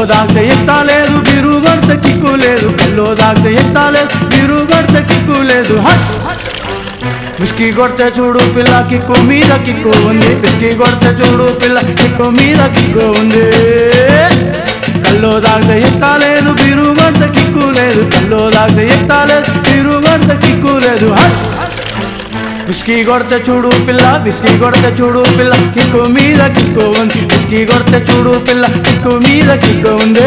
దాగితే ఎత్తా లేదు బిరు కొడితే కిక్కు లేదు కల్లో దాగితే ఎత్తా లేదు బిరు కొడితే కిక్కు లేదు హట్ విస్కీ కొడితే చూడు పిల్ల కిక్కు మీద కిక్కు ఉంది విస్కీ కొడితే చూడు పిల్ల కిక్కు మీద కిక్కు ఉంది కల్లో దాగితే ఎత్తా లేదు బిరు కొడితే కిక్కు లేదు కల్లో దాగితే ఎత్తా లేదు బిరు కొడితే కిక్కు లేదు హట్ విస్కీ కొడితే చూడు పిల్ల విస్కీ కొడితే చూడు పిల్ల కిక్కు మీద కిక్కు ఉంది విస్కీ కొడితే చూడు పిల్ల కిక్కు మీద కిక్కు ఉంది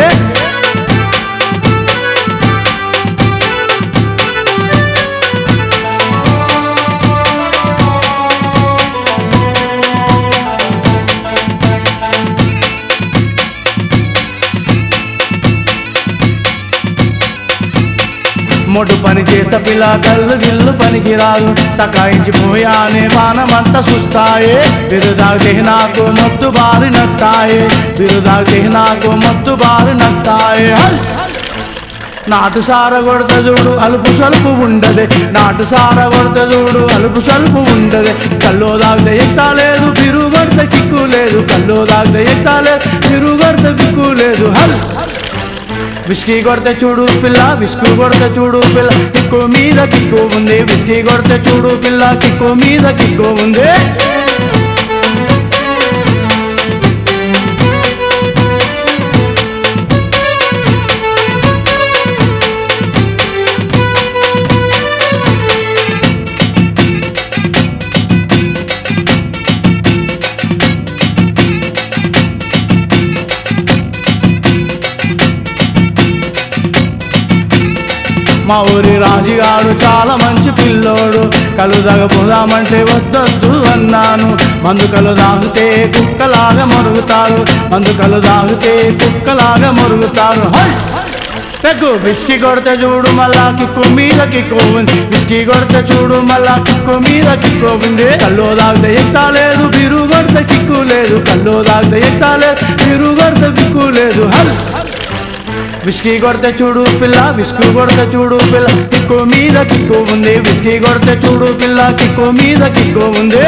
మొడు పని చేస్తే పిల్ల కళ్ళు గిల్లు పనికి రాదు తకాయించి పోయానే పానమంతా సుస్తాయే బిరుదాగితే నాకు మొత్తు బారి నట్టాయే బిరుదాగితే నాకు మొత్తు బారి నట్టాయే హల్! నాటు సార కొడత చూడు అలుపు సలుపు ఉండదే నాటు సార కొడత చూడు అలుపు సలుపు ఉండదే కల్లో దాగితే ఎత్తాలేదు బిరు కొడితే కిక్కు లేదు కల్లో దాగితే ఎత్తాలేదు బిరు కొడితే కిక్కు లేదు హల్ విస్కీ కొడితే చూడు పిల్ల విస్కీ కొడితే చూడు పిల్ల కిక్కు మీద కిక్కు ఉంది విస్కీ కొడితే చూడు పిల్ల కిక్కు మీద కిక్కు ఉంది మా ఊరి రాజుగాడు చాలా మంచి పిల్లోడు కలు పోదామంటే వద్దొద్దు అన్నాను మందు కలు దాగితే కుక్కలాగా మరుగుతారు మందు కలు దాగితే కుక్కలాగా మరుగుతారు హై! పెగ్గు విస్కీ కొడితే చూడు మళ్ళా కిక్కు మీద కిక్కు ఉంది విస్కీ కొడితే చూడు మళ్ళా కిక్కు మీద కిక్కు ఉంది కల్లో దాగితే ఎత్తాలేదు బిరు కొడితే కిక్కు లేదు కల్లో దాగితే ఎత్తాలేదు బిరు కొడితే కిక్కు లేదు హల్ విస్కీ కొడితే చూడు పిల్ల విస్కీ కొడితే చూడు పిల్ల కిక్కు మీద కిక్కు ఉంది విస్కీ కొడితే చూడు పిల్ల కిక్కు మీద కిక్కు ఉంది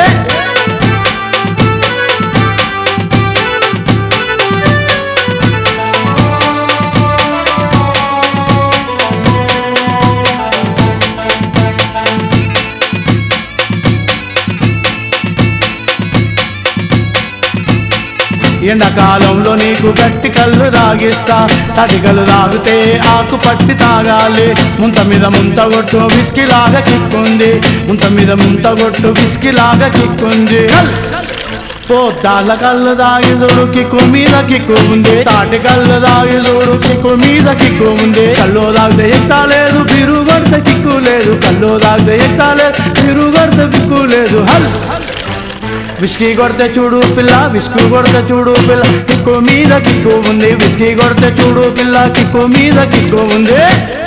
ఎండాకాలంలో నీకు గట్టి కళ్ళు తాగిస్తా తడికలు తాగితే ఆకు పట్టి తాగాలి ముంత మీద ముంత కొట్టు విస్కీ లాగా కిక్కుంది ముంత మీద ముంత కొట్టు విస్కీ లాగా కిక్కుంది పోతాల కళ్ళు దాగి చూడు కిక్కు మీద కిక్కు ఉంది తాటి కళ్ళు దాగి చూడు కిక్కు మీద కిక్కు ఉంది కళ్ళు తాగితే ఎత్తాలేదు బిరు కొడితే కిక్కు లేదు కళ్ళు తాగితే ఎత్తాలేదు బిరు కొడితే కిక్కు లేదు హల్ విస్కీ కొడితే చూడు పిల్ల విస్కీ కొడితే చూడు పిల్ల కిక్కు మీద కిక్కు ఉంది విస్కీ కొడితే చూడు పిల్ల కిక్కు మీద కిక్కు ఉంది